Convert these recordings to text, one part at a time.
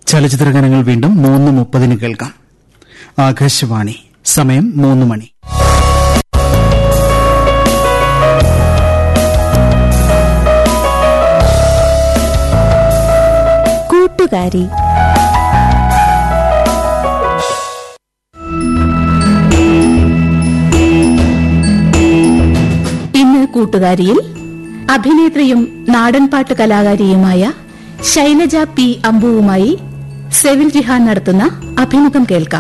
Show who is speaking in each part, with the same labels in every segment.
Speaker 1: ചലച്ചിത്ര ഗാനങ്ങൾ വീണ്ടും മൂന്ന് മുപ്പതിന് കേൾക്കാം ആകാശവാണി സമയം മൂന്ന് മണി
Speaker 2: കൂട്ടുകാരി ഇന്ന് കൂട്ടുകാരിയിൽ അഭിനേത്രിയും നാടൻപാട്ട് കലാകാരിയുമായ ശൈലജ പി അമ്പുവുമായി സെവിൽ ജിഹാൻ നടത്തുന്ന അഭിമുഖം കേൾക്കാം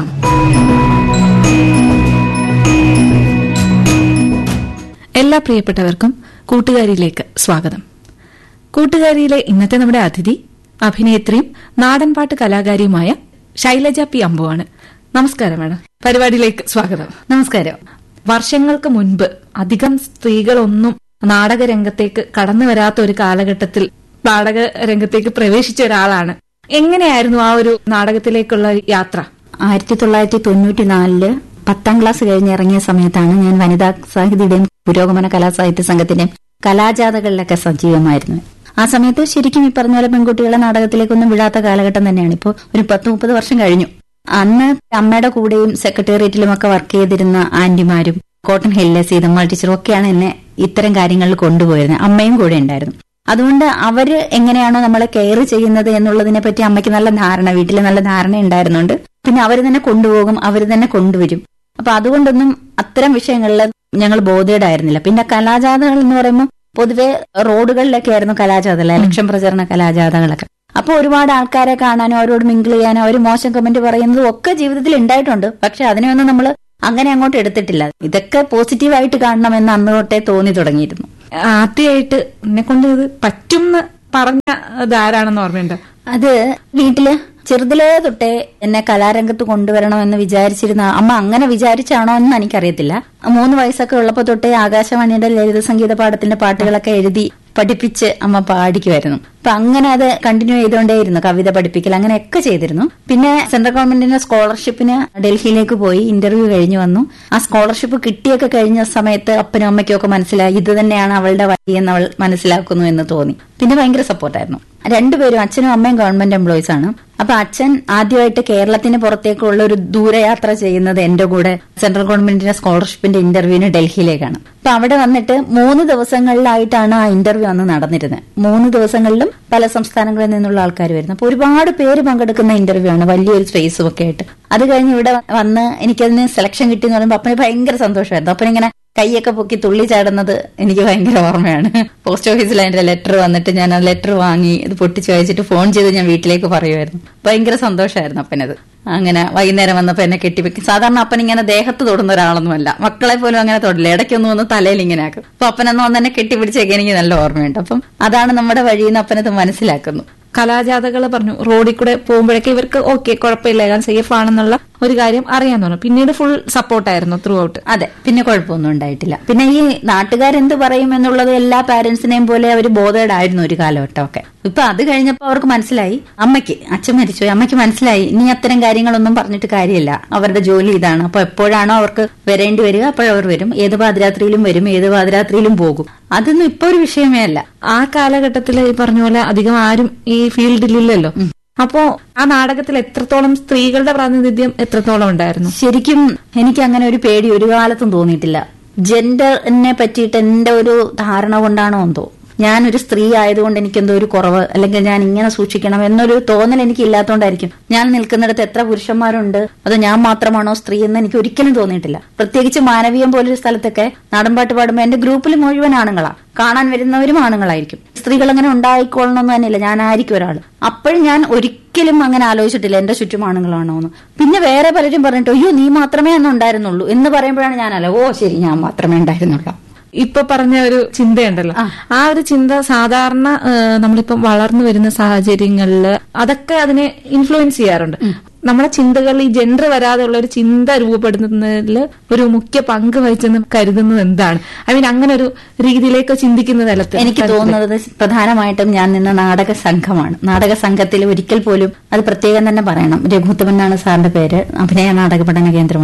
Speaker 3: എല്ലാ പ്രിയപ്പെട്ടവർക്കും കൂട്ടുകാരിയിലേക്ക് സ്വാഗതം കൂട്ടുകാരിയിലെ ഇന്നത്തെ നമ്മുടെ അതിഥി അഭിനേത്രിയും നാടൻപാട്ട് കലാകാരിയുമായ ശൈലജ പി അമ്പുവാണ് നമസ്കാരം മാഡം പരിപാടിയിലേക്ക് സ്വാഗതം
Speaker 2: നമസ്കാരം
Speaker 3: വർഷങ്ങൾക്ക് മുൻപ് അധികം സ്ത്രീകളൊന്നും നാടകരംഗത്തേക്ക് കടന്നു വരാത്ത ഒരു കാലഘട്ടത്തിൽ നാടക രംഗത്തേക്ക് പ്രവേശിച്ച ഒരാളാണ് എങ്ങനെയായിരുന്നു ആ ഒരു നാടകത്തിലേക്കുള്ള യാത്ര
Speaker 2: ആയിരത്തി തൊള്ളായിരത്തി തൊണ്ണൂറ്റിനാലില് പത്താം ക്ലാസ് കഴിഞ്ഞ് ഇറങ്ങിയ സമയത്താണ് ഞാൻ വനിതാ സാഹിത്യയുടെയും പുരോഗമന കലാസാഹിത്യ സംഘത്തിന്റെയും കലാജാഥകളിലൊക്കെ സജീവമായിരുന്നു ആ സമയത്ത് ശരിക്കും ഈ പറഞ്ഞ പോലെ പെൺകുട്ടികളെ നാടകത്തിലേക്കൊന്നും വിടാത്ത കാലഘട്ടം തന്നെയാണ് ഇപ്പോൾ ഒരു പത്ത് മുപ്പത് വർഷം കഴിഞ്ഞു അന്ന് അമ്മയുടെ കൂടെയും സെക്രട്ടേറിയറ്റിലും ഒക്കെ വർക്ക് ചെയ്തിരുന്ന ആന്റിമാരും കോട്ടൺ ഹില്ലെ സീതമ്മ ടീച്ചറും ഒക്കെയാണ് എന്നെ ഇത്തരം കാര്യങ്ങളിൽ കൊണ്ടുപോയിരുന്നത് അമ്മയും കൂടെ ഉണ്ടായിരുന്നു അതുകൊണ്ട് അവര് എങ്ങനെയാണോ നമ്മളെ കെയർ ചെയ്യുന്നത് എന്നുള്ളതിനെ പറ്റി അമ്മയ്ക്ക് നല്ല ധാരണ വീട്ടിൽ നല്ല ധാരണ ഉണ്ടായിരുന്നുണ്ട് പിന്നെ അവർ തന്നെ കൊണ്ടുപോകും അവർ തന്നെ കൊണ്ടുവരും അപ്പൊ അതുകൊണ്ടൊന്നും അത്തരം വിഷയങ്ങളിൽ ഞങ്ങൾ ബോധേഡായിരുന്നില്ല പിന്നെ കലാജാഥകൾ എന്ന് പറയുമ്പോൾ പൊതുവെ റോഡുകളിലൊക്കെ ആയിരുന്നു കലാജാഥകൾ ഇലക്ഷൻ പ്രചരണ കലാജാഥകളൊക്കെ അപ്പൊ ഒരുപാട് ആൾക്കാരെ കാണാനും അവരോട് മിങ്കിൾ ചെയ്യാനും അവർ മോശം കമന്റ് പറയുന്നതും ഒക്കെ ജീവിതത്തിൽ ഉണ്ടായിട്ടുണ്ട് പക്ഷെ അതിനെയൊന്നും നമ്മൾ അങ്ങനെ അങ്ങോട്ട് എടുത്തിട്ടില്ല ഇതൊക്കെ പോസിറ്റീവായിട്ട് കാണണമെന്ന് അന്ന് തൊട്ടേ തോന്നി തുടങ്ങിയിരുന്നു
Speaker 3: ആദ്യമായിട്ട് എന്നെ കൊണ്ട് ഇത് പറ്റും പറഞ്ഞ ഇതാരാണെന്ന് ഓർമ്മയുണ്ട്
Speaker 2: അത് വീട്ടില് ചെറുതിലേ തൊട്ടേ എന്നെ കലാരംഗത്ത് കൊണ്ടുവരണമെന്ന് വിചാരിച്ചിരുന്ന അമ്മ അങ്ങനെ വിചാരിച്ചാണോ എന്ന് എനിക്കറിയത്തില്ല മൂന്ന് വയസ്സൊക്കെ ഉള്ളപ്പോ തൊട്ടേ ആകാശവാണിയുടെ ലളിത സംഗീത പാഠത്തിന്റെ പാട്ടുകളൊക്കെ എഴുതി പഠിപ്പിച്ച് അമ്മ പാടിക്കുമായിരുന്നു അപ്പൊ അങ്ങനെ അത് കണ്ടിന്യൂ ചെയ്തുകൊണ്ടേയിരുന്നു കവിത പഠിപ്പിക്കൽ അങ്ങനെയൊക്കെ ചെയ്തിരുന്നു പിന്നെ സെൻട്രൽ ഗവൺമെന്റിന്റെ സ്കോളർഷിപ്പിന് ഡൽഹിയിലേക്ക് പോയി ഇന്റർവ്യൂ കഴിഞ്ഞു വന്നു ആ സ്കോളർഷിപ്പ് കിട്ടിയൊക്കെ കഴിഞ്ഞ സമയത്ത് അപ്പനും അമ്മയ്ക്കും ഒക്കെ മനസ്സിലായി ഇത് തന്നെയാണ് അവളുടെ വഴി എന്ന് അവൾ മനസ്സിലാക്കുന്നു എന്ന് തോന്നി പിന്നെ ഭയങ്കര സപ്പോർട്ടായിരുന്നു രണ്ടുപേരും അച്ഛനും അമ്മയും ഗവൺമെന്റ് എംപ്ലോയീസ് ആണ് അപ്പൊ അച്ഛൻ ആദ്യമായിട്ട് കേരളത്തിന് പുറത്തേക്കുള്ള ഒരു ദൂരയാത്ര ചെയ്യുന്നത് എന്റെ കൂടെ സെൻട്രൽ ഗവൺമെന്റിന്റെ സ്കോളർഷിപ്പിന്റെ ഇന്റർവ്യൂവിന് ഡൽഹിയിലേക്കാണ് അപ്പൊ അവിടെ വന്നിട്ട് മൂന്ന് ദിവസങ്ങളിലായിട്ടാണ് ആ ഇന്റർവ്യൂ അന്ന് നടന്നിരുന്നത് മൂന്ന് ദിവസങ്ങളിലും പല സംസ്ഥാനങ്ങളിൽ നിന്നുള്ള ആൾക്കാർ വരുന്നു അപ്പൊ ഒരുപാട് പേര് പങ്കെടുക്കുന്ന ഇന്റർവ്യൂ ആണ് വലിയൊരു സ്പേസും ഒക്കെ ആയിട്ട് അത് കഴിഞ്ഞ് ഇവിടെ വന്ന് എനിക്കതിന് സെലക്ഷൻ കിട്ടി എന്ന് പറയുമ്പോൾ അപ്പന് ഭയങ്കര സന്തോഷമായിരുന്നു അപ്പനിങ്ങനെ കൈയൊക്കെ പൊക്കി തുള്ളി ചാടുന്നത് എനിക്ക് ഭയങ്കര ഓർമ്മയാണ് പോസ്റ്റ് ഓഫീസിൽ അതിന്റെ ലെറ്റർ വന്നിട്ട് ഞാൻ ആ ലെറ്റർ വാങ്ങി ഇത് പൊട്ടിച്ചു വായിച്ചിട്ട് ഫോൺ ചെയ്ത് ഞാൻ വീട്ടിലേക്ക് പറയുമായിരുന്നു ഭയങ്കര സന്തോഷമായിരുന്നു അപ്പനത് അങ്ങനെ വൈകുന്നേരം വന്നപ്പോ എന്നെ കെട്ടിവെക്കും സാധാരണ അപ്പൻ ഇങ്ങനെ ദേഹത്ത് തൊടുന്ന ഒരാളൊന്നുമല്ല മക്കളെ പോലും അങ്ങനെ തൊടില്ല ഇടയ്ക്കൊന്നും ഒന്ന് തലയിൽ ഇങ്ങനെ ആക്കും അപ്പൊ അപ്പനെന്ന് വന്ന് എന്നെ കെട്ടിപ്പിടിച്ചൊക്കെ എനിക്ക് നല്ല ഓർമ്മയുണ്ട് അപ്പം അതാണ് നമ്മുടെ വഴിയെന്ന് അപ്പനത് മനസ്സിലാക്കുന്നു
Speaker 3: കലാജാഥകൾ പറഞ്ഞു റോഡിൽ കൂടെ പോകുമ്പോഴൊക്കെ ഇവർക്ക് ഓക്കെ കുഴപ്പമില്ല ഞാൻ സേഫ് ആണെന്നുള്ള ഒരു കാര്യം അറിയാൻ തോന്നുന്നു പിന്നീട് ഫുൾ സപ്പോർട്ടായിരുന്നു ത്രൂ ഔട്ട്
Speaker 2: അതെ പിന്നെ കുഴപ്പമൊന്നും ഉണ്ടായിട്ടില്ല പിന്നെ ഈ നാട്ടുകാരെന്ത് പറയും എന്നുള്ളത് എല്ലാ പാരന്റ്സിനെയും പോലെ അവർ ബോധേഡായിരുന്നു ഒരു കാലഘട്ടമൊക്കെ ഇപ്പൊ അത് കഴിഞ്ഞപ്പോ അവർക്ക് മനസ്സിലായി അമ്മയ്ക്ക് അച്ഛൻ മരിച്ചുപോയി അമ്മയ്ക്ക് മനസ്സിലായി ഇനി അത്തരം കാര്യങ്ങളൊന്നും പറഞ്ഞിട്ട് കാര്യമില്ല അവരുടെ ജോലി ഇതാണ് അപ്പൊ എപ്പോഴാണോ അവർക്ക് വരേണ്ടി വരിക അപ്പോഴവർ വരും ഏത് പാതിരാത്രിയിലും വരും ഏത് പാതിരാത്രിയിലും പോകും അതൊന്നും ഇപ്പൊ ഒരു വിഷയമേ അല്ല
Speaker 3: ആ കാലഘട്ടത്തിൽ ഈ പറഞ്ഞ പോലെ അധികം ആരും ഈ ഫീൽഡിലില്ലല്ലോ അപ്പോ ആ നാടകത്തിൽ എത്രത്തോളം സ്ത്രീകളുടെ പ്രാതിനിധ്യം എത്രത്തോളം ഉണ്ടായിരുന്നു
Speaker 2: ശരിക്കും എനിക്ക് അങ്ങനെ ഒരു പേടി ഒരു കാലത്തും തോന്നിയിട്ടില്ല ജെൻഡറിനെ പറ്റിയിട്ട് എന്റെ ഒരു ധാരണ കൊണ്ടാണോ എന്തോ ഞാനൊരു സ്ത്രീ ആയതുകൊണ്ട് എനിക്കെന്തോ ഒരു കുറവ് അല്ലെങ്കിൽ ഞാൻ ഇങ്ങനെ സൂക്ഷിക്കണം എന്നൊരു തോന്നൽ എനിക്ക് ഇല്ലാത്തതുകൊണ്ടായിരിക്കും ഞാൻ നിൽക്കുന്നിടത്ത് എത്ര പുരുഷന്മാരുണ്ട് അത് ഞാൻ മാത്രമാണോ സ്ത്രീ എന്ന് എനിക്ക് ഒരിക്കലും തോന്നിയിട്ടില്ല പ്രത്യേകിച്ച് മാനവീയം പോലൊരു സ്ഥലത്തൊക്കെ നാടൻപാട്ട് പാടുമ്പോൾ എന്റെ ഗ്രൂപ്പിൽ മുഴുവൻ ആണുങ്ങളാ കാണാൻ വരുന്നവരും ആണുങ്ങളായിരിക്കും സ്ത്രീകൾ അങ്ങനെ ഉണ്ടായിക്കോളണമെന്ന് തന്നെയില്ല ഞാനായിരിക്കും ഒരാൾ അപ്പോഴും ഞാൻ ഒരിക്കലും അങ്ങനെ ആലോചിച്ചിട്ടില്ല എന്റെ ചുറ്റും ആണുങ്ങളാണോ എന്ന് പിന്നെ വേറെ പലരും പറഞ്ഞിട്ട് അയ്യോ നീ മാത്രമേ അന്ന് ഉണ്ടായിരുന്നുള്ളൂ എന്ന് പറയുമ്പോഴാണ് ഞാനല്ല ഓ ശരി ഞാൻ മാത്രമേ ഉണ്ടായിരുന്നുള്ളൂ
Speaker 3: ഇപ്പൊ പറഞ്ഞ ഒരു ചിന്തയുണ്ടല്ലോ ആ ഒരു ചിന്ത സാധാരണ ഏഹ്, നമ്മളിപ്പം വളർന്നു വരുന്ന സാഹചര്യങ്ങളിൽ അതൊക്കെ അതിനെ ഇൻഫ്ലുവൻസ് ചെയ്യാറുണ്ട് നമ്മുടെ ചിന്തകളിൽ ഈ ജെൻഡർ വരാതെ ഉള്ള ഒരു ചിന്ത രൂപപ്പെടുന്നതിൽ ഒരു മുഖ്യ പങ്ക് വഹിച്ചെന്ന് കരുതുന്നത് എന്താണ് ഐ മീൻ അങ്ങനെ ഒരു രീതിയിലേക്ക് ചിന്തിക്കുന്ന തലത്തിൽ
Speaker 2: എനിക്ക് തോന്നുന്നത് പ്രധാനമായിട്ടും ഞാൻ നിന്ന നാടക സംഘമാണ് നാടക സംഘത്തിൽ ഒരിക്കൽ പോലും അത് പ്രത്യേകം തന്നെ പറയണം രഘുത്തമൻ എന്നാണ് സാറിന്റെ പേര് അഭിനയ നാടക പഠന കേന്ദ്രമാണ്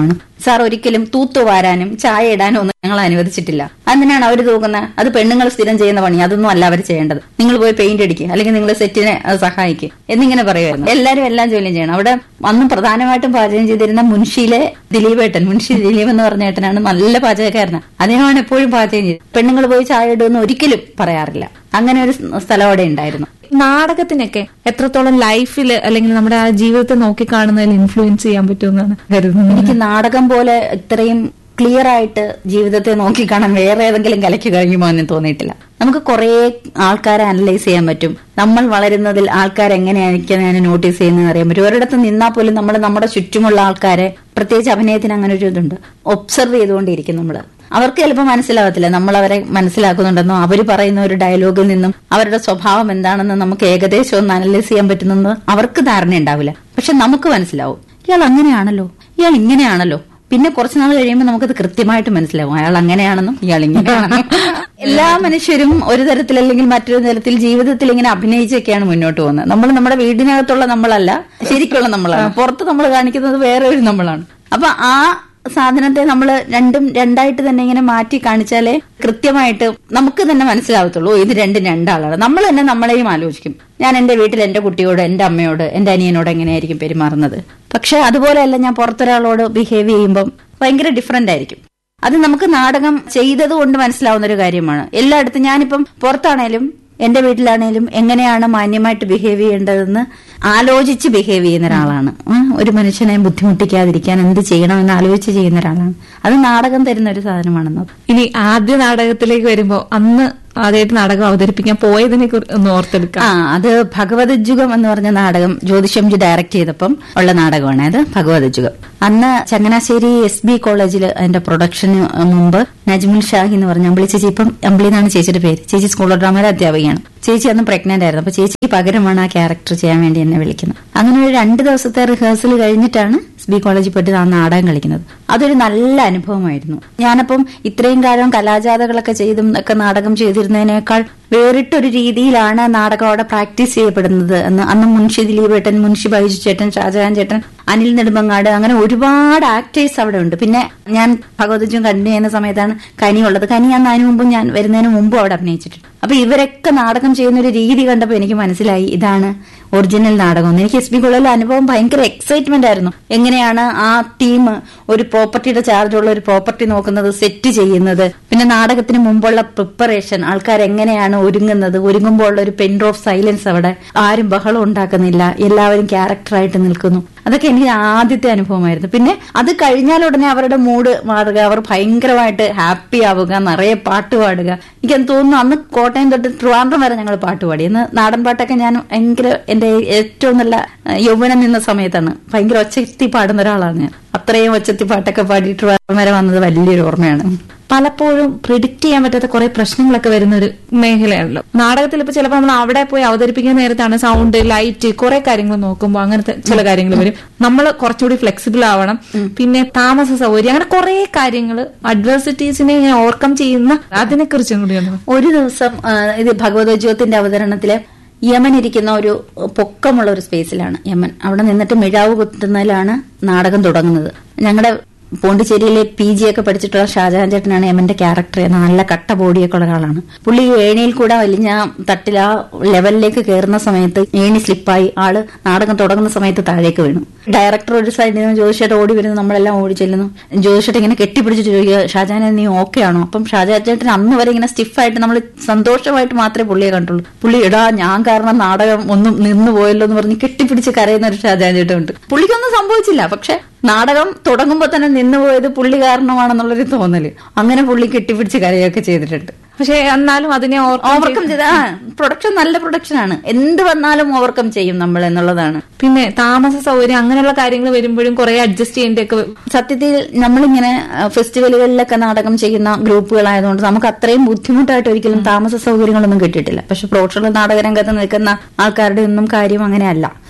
Speaker 2: സാർ ഒരിക്കലും തൂത്തുവാരാനും ചായ ഇടാനും ഒന്നും ഞങ്ങൾ അനുവദിച്ചിട്ടില്ല അതിനാണ് അവർ തൂക്കുന്നത് അത് പെണ്ണുങ്ങൾ സ്ഥിരം ചെയ്യുന്ന പണി അതൊന്നും അല്ല അവർ ചെയ്യേണ്ടത് നിങ്ങൾ പോയി പെയിന്റ് അടിക്കുക അല്ലെങ്കിൽ നിങ്ങൾ സെറ്റിനെ അത് സഹായിക്കുക എന്നിങ്ങനെ പറയുമായിരുന്നു എല്ലാവരും എല്ലാം ജോലിയും ചെയ്യണം അവിടെ അന്നും പ്രധാനമായിട്ടും പാചകം ചെയ്തിരുന്ന മുൻഷിയിലെ ദിലീപേട്ടൻ മുൻഷി ദിലീപ് എന്ന് പറഞ്ഞ ഏട്ടനാണ് നല്ല പാചകക്കാരനാണ് അദ്ദേഹമാണ് എപ്പോഴും പാചകം ചെയ്തത് പെണ്ണുങ്ങൾ പോയി ചായ ഇടുമെന്ന് ഒരിക്കലും പറയാറില്ല അങ്ങനെ ഒരു സ്ഥലം അവിടെ ഉണ്ടായിരുന്നു
Speaker 3: നാടകത്തിനൊക്കെ എത്രത്തോളം ലൈഫിൽ അല്ലെങ്കിൽ നമ്മുടെ ആ ജീവിതത്തെ നോക്കിക്കാണുന്നതിൽ ഇൻഫ്ലുവൻസ് ചെയ്യാൻ പറ്റുമെന്നാണ് കരുതുന്നത്
Speaker 2: എനിക്ക് നാടകം പോലെ ഇത്രയും ക്ലിയർ ആയിട്ട് ജീവിതത്തെ നോക്കിക്കാണാൻ വേറെ ഏതെങ്കിലും കലയ്ക്ക് കഴിയുമോ എന്ന് തോന്നിയിട്ടില്ല നമുക്ക് കുറെ ആൾക്കാരെ അനലൈസ് ചെയ്യാൻ പറ്റും നമ്മൾ വളരുന്നതിൽ ആൾക്കാർ എങ്ങനെയായിരിക്കും ഞാൻ നോട്ടീസ് ചെയ്യുന്നതെന്ന് അറിയാൻ പറ്റും ഒരിടത്ത് നിന്നാൽ പോലും നമ്മൾ നമ്മുടെ ചുറ്റുമുള്ള ആൾക്കാരെ പ്രത്യേകിച്ച് അഭിനയത്തിന് അങ്ങനെ ഒരു ഇതുണ്ട് ഒബ്സർവ് ചെയ്തുകൊണ്ടിരിക്കും നമ്മൾ അവർക്ക് ചിലപ്പോൾ മനസ്സിലാവത്തില്ല നമ്മൾ അവരെ മനസ്സിലാക്കുന്നുണ്ടെന്നോ അവർ പറയുന്ന ഒരു ഡയലോഗിൽ നിന്നും അവരുടെ സ്വഭാവം എന്താണെന്ന് നമുക്ക് ഏകദേശം ഒന്ന് അനലൈസ് ചെയ്യാൻ പറ്റുന്നെന്ന് അവർക്ക് ധാരണ ഉണ്ടാവില്ല പക്ഷെ നമുക്ക് മനസ്സിലാവും ഇയാൾ അങ്ങനെയാണല്ലോ ഇയാൾ ഇങ്ങനെയാണല്ലോ പിന്നെ കുറച്ചു നാൾ കഴിയുമ്പോൾ നമുക്കത് കൃത്യമായിട്ട് മനസ്സിലാവും അയാൾ അങ്ങനെയാണെന്നും ഇയാൾ ഇങ്ങനെയാണെന്നും എല്ലാ മനുഷ്യരും ഒരു തരത്തിൽ അല്ലെങ്കിൽ മറ്റൊരു തരത്തിൽ ജീവിതത്തിൽ ഇങ്ങനെ അഭിനയിച്ചൊക്കെയാണ് മുന്നോട്ട് പോകുന്നത് നമ്മൾ നമ്മുടെ വീടിനകത്തുള്ള നമ്മളല്ല ശരിക്കുള്ള നമ്മളാണ് പുറത്ത് നമ്മൾ കാണിക്കുന്നത് വേറെ ഒരു നമ്മളാണ് അപ്പൊ ആ സാധനത്തെ നമ്മൾ രണ്ടും രണ്ടായിട്ട് തന്നെ ഇങ്ങനെ മാറ്റി കാണിച്ചാലേ കൃത്യമായിട്ട് നമുക്ക് തന്നെ മനസ്സിലാവത്തുള്ളൂ ഓ, ഇത് രണ്ടും രണ്ടാളാണ് നമ്മൾ തന്നെ നമ്മളെയും ആലോചിക്കും ഞാൻ എന്റെ വീട്ടിൽ എന്റെ കുട്ടിയോട് എന്റെ അമ്മയോട് എന്റെ അനിയനോട് എങ്ങനെയായിരിക്കും പെരുമാറുന്നത് പക്ഷെ അതുപോലെയല്ല ഞാൻ പുറത്തൊരാളോട് ബിഹേവ് ചെയ്യുമ്പം ഭയങ്കര ഡിഫറെന്റ് ആയിരിക്കും അത് നമുക്ക് നാടകം ചെയ്തത് കൊണ്ട് മനസ്സിലാവുന്ന ഒരു കാര്യമാണ് എല്ലായിടത്തും ഞാനിപ്പം പുറത്താണേലും എന്റെ വീട്ടിലാണേലും എങ്ങനെയാണ് മാന്യമായിട്ട് ബിഹേവ് ചെയ്യേണ്ടതെന്ന് ആലോചിച്ച് ബിഹേവ് ചെയ്യുന്ന ഒരാളാണ് ഉം, ഒരു മനുഷ്യനെ ബുദ്ധിമുട്ടിക്കാതിരിക്കാൻ എന്ത് ചെയ്യണമെന്ന് ആലോചിച്ച് ചെയ്യുന്ന ഒരാളാണ് അത് നാടകം തരുന്ന ഒരു സാധനമാണെന്ന്
Speaker 3: ഇനി ആദ്യ നാടകത്തിലേക്ക് വരുമ്പോ അന്ന് ആദ്യമായിട്ട് നാടകം അവതരിപ്പിക്കാൻ പോയതിനെ കുറിച്ച് ഒന്ന് ഓർത്തെടുക്കാം
Speaker 2: ആ അത് ഭഗവതജുഗം എന്ന് പറഞ്ഞ നാടകം ജ്യോതിഷംജി ഡയറക്ട് ചെയ്തപ്പം ഉള്ള നാടകമാണ് അത് ഭഗവതജുഗം അന്ന് ചങ്ങനാശ്ശേരി എസ് ബി കോളേജിൽ അതിന്റെ പ്രൊഡക്ഷന് മുമ്പ് നജ്മുൽ ഷാഹി എന്ന് പറഞ്ഞ അമ്പിളി ചേച്ചി ഇപ്പം അമ്പിളി എന്നാണ് ചേച്ചിയുടെ പേര് ചേച്ചി സ്കൂൾ ഓഫ് ഡ്രാമയുടെ അധ്യാപികയാണ് ചേച്ചി അന്ന് പ്രഗ്നന്റ് ആയിരുന്നു അപ്പൊ ചേച്ചിക്ക് പകരമാണ് ആ ക്യാരക്ടർ ചെയ്യാൻ വേണ്ടി എന്നെ വിളിക്കുന്നത് അങ്ങനെ ഒരു രണ്ട് ദിവസത്തെ റിഹേഴ്സൽ കഴിഞ്ഞിട്ടാണ് എസ് ബി കോളേജിൽ പോയിട്ട് ആ നാടകം കളിക്കുന്നത് അതൊരു നല്ല അനുഭവമായിരുന്നു ഞാനപ്പം ഇത്രയും കാലം കലാജാഥകളൊക്കെ ചെയ്തും ഒക്കെ നാടകം ചെയ്തിരുന്നതിനേക്കാൾ വേറിട്ടൊരു രീതിയിലാണ് നാടകം അവിടെ പ്രാക്ടീസ് ചെയ്യപ്പെടുന്നത് എന്ന് അന്ന് മുൻഷി ദിലീപേട്ടൻ മുൻഷി ബൈജു ചേട്ടൻ ഷാജഹാൻ ചേട്ടൻ അനിൽ നെടുമ്പങ്ങാട് അങ്ങനെ ഒരുപാട് ആക്ടേഴ്സ് അവിടെ ഉണ്ട് പിന്നെ ഞാൻ ഭഗവതജും കണ്ടു ചെയ്യുന്ന സമയത്താണ് കനി ഉള്ളത് കനി അന്ന് അതിനു മുമ്പും ഞാൻ വരുന്നതിന് മുമ്പും അവിടെ അഭിനയിച്ചിട്ടുണ്ട് അപ്പൊ ഇവരൊക്കെ നാടകം ചെയ്യുന്ന ഒരു രീതി കണ്ടപ്പോൾ എനിക്ക് മനസ്സിലായി ഇതാണ് ഒറിജിനൽ നാടകം എന്ന്. എനിക്ക് എസ് ബി കോളേജിലെ അനുഭവം ഭയങ്കര എക്സൈറ്റ്മെന്റ് ആയിരുന്നു എങ്ങനെയാണ് ആ ടീം ഒരു പ്രോപ്പർട്ടിയുടെ ചാർജുള്ള ഒരു പ്രോപ്പർട്ടി നോക്കുന്നത് സെറ്റ് ചെയ്യുന്നത് പിന്നെ നാടകത്തിന് മുമ്പുള്ള പ്രിപ്പറേഷൻ ആൾക്കാർ എങ്ങനെയാണ് ഒരുങ്ങുന്നത് ഒരുങ്ങുമ്പോൾ ഉള്ള ഒരു പെൻ ഓഫ് സൈലൻസ് അവിടെ ആരും ബഹളം ഉണ്ടാക്കുന്നില്ല എല്ലാവരും ക്യാരക്ടറായിട്ട് നിൽക്കുന്നു അതൊക്കെ എനിക്ക് ആദ്യത്തെ അനുഭവമായിരുന്നു പിന്നെ അത് കഴിഞ്ഞാൽ ഉടനെ അവരുടെ മൂഡ് മാറുക അവർ ഭയങ്കരമായിട്ട് ഹാപ്പി ആവുക നിറയെ പാട്ട് പാടുക എനിക്കത് തോന്നുന്നു അന്ന് കോട്ടയം തൊട്ട് ട്രിവാൻഡ്രം വരെ ഞങ്ങൾ പാട്ട് പാടി എന്ന് നാടൻ പാട്ടൊക്കെ ഞാൻ ഭയങ്കര എന്റെ ഏറ്റവും നല്ല ഏഹ്, യൗവനം നിന്ന സമയത്താണ് ഭയങ്കര ഒച്ചത്തി പാടുന്ന ഒരാളാണ് ഞാൻ അത്രയും ഒച്ചത്തി പാട്ടൊക്കെ പാടി ട്രിവാൻഡ്രം വരെ വന്നത് വലിയൊരു ഓർമ്മയാണ്
Speaker 3: പലപ്പോഴും പ്രിഡിക്റ്റ് ചെയ്യാൻ പറ്റാത്ത കുറെ പ്രശ്നങ്ങളൊക്കെ വരുന്ന ഒരു മേഖലയാണല്ലോ നാടകത്തിൽ ഇപ്പൊ ചിലപ്പോൾ നമ്മൾ അവിടെ പോയി അവതരിപ്പിക്കുന്ന നേരത്താണ് സൗണ്ട് ലൈറ്റ് കുറെ കാര്യങ്ങൾ നോക്കുമ്പോൾ അങ്ങനത്തെ ചില കാര്യങ്ങൾ വരും നമ്മൾ കുറച്ചുകൂടി ഫ്ലെക്സിബിൾ ആവണം പിന്നെ താമസ സൗകര്യം അങ്ങനെ കുറെ കാര്യങ്ങൾ അഡ്വേഴ്സിറ്റീസിനെ ഓവർകം ചെയ്യുന്ന അതിനെ കുറിച്ചും കൂടിയാണ്
Speaker 2: ഒരു ദിവസം ആ, ഇത് ഭഗവതോദ്യോഗത്തിന്റെ അവതരണത്തില് യമൻ ഇരിക്കുന്ന ഒരു പൊക്കമുള്ള ഒരു സ്പേസിലാണ് യമൻ അവിടെ നിന്നിട്ട് മിഴാവ് കുത്തുന്നതിലാണ് നാടകം തുടങ്ങുന്നത് ഞങ്ങളുടെ പോണ്ടിച്ചേരിയിലെ പി ജി ഒക്കെ പഠിച്ചിട്ടുള്ള ഷാജഹാൻ ചേട്ടനാണ് യമന്റെ ക്യാരക്ടർ നല്ല കട്ട ബോഡിയൊക്കെ ഉള്ള ഒരാളാണ് പുള്ളി ഏണിയിൽ കൂടെ വലിഞ്ഞ തട്ടിൽ ആ ലെവലിലേക്ക് കയറുന്ന സമയത്ത് ഏണി സ്ലിപ്പായി ആള് നാടകം തുടങ്ങുന്ന സമയത്ത് താഴേക്ക് വീണു ഡയറക്ടർ ഒരു സൈഡിൽ നിന്ന് ജ്യോതിഷേട്ട് ഓടി വരുന്നു നമ്മളെല്ലാം ഓടി ചെല്ലുന്നു ജ്യോതിഷേട്ട് ഇങ്ങനെ കെട്ടിപ്പിടിച്ചിട്ട് ചോദിക്കുക ഷാജഹാനെ നീ ഓക്കെ ആണോ അപ്പം ഷാജഹാൻ ചേട്ടൻ അന്ന് വരെ ഇങ്ങനെ സ്റ്റിഫായിട്ട് നമ്മൾ സന്തോഷമായിട്ട് മാത്രമേ പുള്ളിയെ കണ്ടുള്ളൂ പുള്ളി എടാ ഞാൻ കാരണം നാടകം ഒന്നും നിന്നു പോയല്ലോ എന്ന് പറഞ്ഞ് കെട്ടിപ്പിടിച്ച് കരയുന്ന ഒരു ഷാജഹാൻ ചേട്ടൻ ഉണ്ട് പുള്ളിക്കൊന്നും സംഭവിച്ചില്ല പക്ഷെ നാടകം തുടങ്ങുമ്പോൾ തന്നെ നിന്നുപോയത് പുള്ളി കാരണമാണെന്നുള്ളൊരു തോന്നല് അങ്ങനെ പുള്ളി കെട്ടിപ്പിടിച്ച് കരയൊക്കെ ചെയ്തിട്ടുണ്ട്
Speaker 3: പക്ഷെ എന്നാലും അതിനെ
Speaker 2: ഓവർകം ചെയ്ത ആ പ്രൊഡക്ഷൻ നല്ല പ്രൊഡക്ഷൻ ആണ് എന്ത് വന്നാലും ഓവർകം ചെയ്യും നമ്മൾ എന്നുള്ളതാണ്
Speaker 3: പിന്നെ താമസ സൗകര്യം അങ്ങനെയുള്ള കാര്യങ്ങൾ വരുമ്പോഴും കുറെ അഡ്ജസ്റ്റ് ചെയ്യേണ്ടൊക്കെ
Speaker 2: സത്യത്തിൽ നമ്മളിങ്ങനെ അഹ്, ഫെസ്റ്റിവലുകളിലൊക്കെ നാടകം ചെയ്യുന്ന ഗ്രൂപ്പുകളായതുകൊണ്ട് നമുക്ക് അത്രയും ബുദ്ധിമുട്ടായിട്ട് ഒരിക്കലും താമസ സൗകര്യങ്ങളൊന്നും കിട്ടിയിട്ടില്ല പക്ഷെ പ്രൊഫഷണൽ നാടകരംഗത്ത് നിൽക്കുന്ന ആൾക്കാരുടെ ഒന്നും കാര്യം അങ്ങനെയല്ല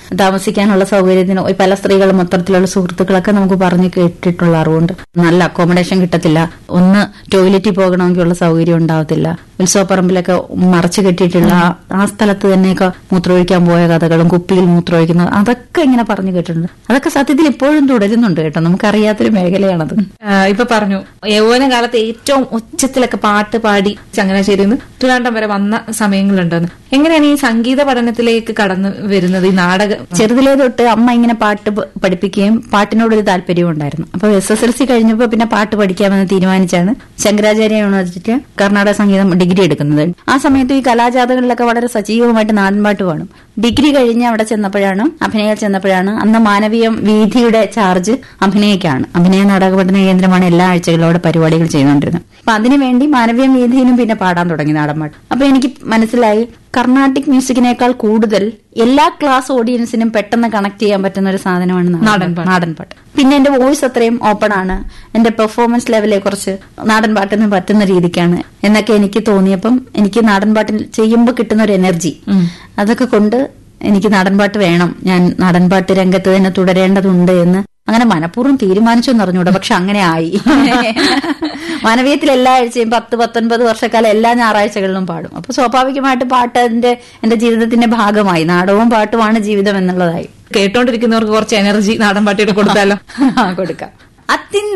Speaker 2: താമസിക്കാനുള്ള സൗകര്യത്തിന് പല സ്ത്രീകളും മൊത്തത്തിലുള്ള സുഹൃത്തുക്കളൊക്കെ നമുക്ക് പറഞ്ഞു കേട്ടിട്ടുള്ള അറിവുണ്ട് നല്ല അക്കോമഡേഷൻ കിട്ടത്തില്ല ഒന്ന് ടോയ്ലറ്റിൽ പോകണമെങ്കിൽ ഉള്ള സൗകര്യം ഉണ്ടാവത്തില്ല ഉത്സവപ്പറമ്പിലൊക്കെ മറച്ചു കെട്ടിയിട്ടുള്ള ആ- ആ സ്ഥലത്ത് തന്നെയൊക്കെ മൂത്രമൊഴിക്കാൻ പോയ കഥകളും കുപ്പിയിൽ മൂത്രമൊഴിക്കുന്നത് അതൊക്കെ ഇങ്ങനെ പറഞ്ഞു കേട്ടിട്ടുണ്ട് അതൊക്കെ സത്യത്തിൽ ഇപ്പോഴും തുടരുന്നുണ്ട് കേട്ടോ നമുക്കറിയാത്തൊരു മേഖലയാണത്
Speaker 3: ആ, ഇപ്പൊ പറഞ്ഞു യൗവന കാലത്ത് ഏറ്റവും ഉച്ചത്തിലൊക്കെ പാട്ട് പാടി ചങ്ങനാശ്ശേരിയിൽ നിന്ന് ട്രിവാൻഡ്രം വരെ വന്ന സമയങ്ങളുണ്ടെന്ന് എങ്ങനെയാണ് ഈ സംഗീത പഠനത്തിലേക്ക് കടന്നു വരുന്നത് ഈ നാടക
Speaker 2: ചെറുതിലേ തൊട്ട് അമ്മ ഇങ്ങനെ പാട്ട് പ- പഠിപ്പിക്കുകയും പാട്ടിനോടൊരു താല്പര്യവും ഉണ്ടായിരുന്നു അപ്പൊ എസ് എസ് എൽ സി കഴിഞ്ഞപ്പോൾ പിന്നെ പാട്ട് പഠിക്കാമെന്ന് തീരുമാനിച്ചാണ് ശങ്കരാചാര്യ യൂണിവേഴ്സിറ്റി കർണാടക സംഗീതം ഡിഗ്രി എടുക്കുന്നത് ആ സമയത്ത് ഈ കലാജാഥകളിലൊക്കെ വളരെ സജീവമായിട്ട് നാടൻപാട്ട് പാടും ഡിഗ്രി കഴിഞ്ഞ് അവിടെ ചെന്നപ്പോഴാണ് അഭിനയ ചെന്നപ്പോഴാണ് അന്ന് മാനവീയം വീഥിയുടെ ചാർജ് അഭിനയക്കാണ് അഭിനയ നാടക പഠന കേന്ദ്രമാണ് എല്ലാ ആഴ്ചകളും അവിടെ പരിപാടികൾ ചെയ്തുകൊണ്ടിരുന്നത് അപ്പൊ അതിനുവേണ്ടി മാനവീയം വീഥിയിലും പിന്നെ പാടാൻ തുടങ്ങി നാടൻപാട്ട് അപ്പൊ എനിക്ക് മനസ്സിലായി കർണാട്ടിക് മ്യൂസിക്കിനേക്കാൾ കൂടുതൽ എല്ലാ ക്ലാസ് ഓഡിയൻസിനും പെട്ടെന്ന് കണക്ട് ചെയ്യാൻ പറ്റുന്ന ഒരു സാധനമാണ് നാടൻപാട്ട് നാടൻപാട്ട് പിന്നെ എന്റെ വോയിസ് അത്രയും ഓപ്പൺ ആണ് എന്റെ പെർഫോമൻസ് ലെവലെ കുറച്ച് നാടൻപാട്ടിന് പറ്റുന്ന രീതിക്കാണ് എന്നൊക്കെ എനിക്ക് തോന്നിയപ്പം എനിക്ക് നാടൻപാട്ടിൽ ചെയ്യുമ്പോൾ കിട്ടുന്ന ഒരു എനർജി അതൊക്കെ കൊണ്ട് എനിക്ക് നാടൻപാട്ട് വേണം ഞാൻ നാടൻപാട്ട് രംഗത്ത് തന്നെ തുടരേണ്ടതുണ്ട് എന്ന് അങ്ങനെ മനഃപൂർവ്വം തീരുമാനിച്ചു എന്നറിഞ്ഞൂടാ പക്ഷെ അങ്ങനെ ആയി മാനവീയത്തിൽ എല്ലാ ആഴ്ചയും പത്ത് പത്തൊൻപത് വർഷക്കാലം എല്ലാ ഞായറാഴ്ചകളിലും പാടും അപ്പൊ സ്വാഭാവികമായിട്ട് പാട്ട് അതിന്റെ എന്റെ ജീവിതത്തിന്റെ ഭാഗമായി നാടകവും പാട്ടുമാണ് ജീവിതം എന്നുള്ളതായി
Speaker 3: കേട്ടോണ്ടിരിക്കുന്നവർക്ക് കുറച്ച് എനർജി നാടൻ പാട്ടിയുടെ കൊടുത്താലോ
Speaker 2: കൊടുക്കാം അത്യന്ത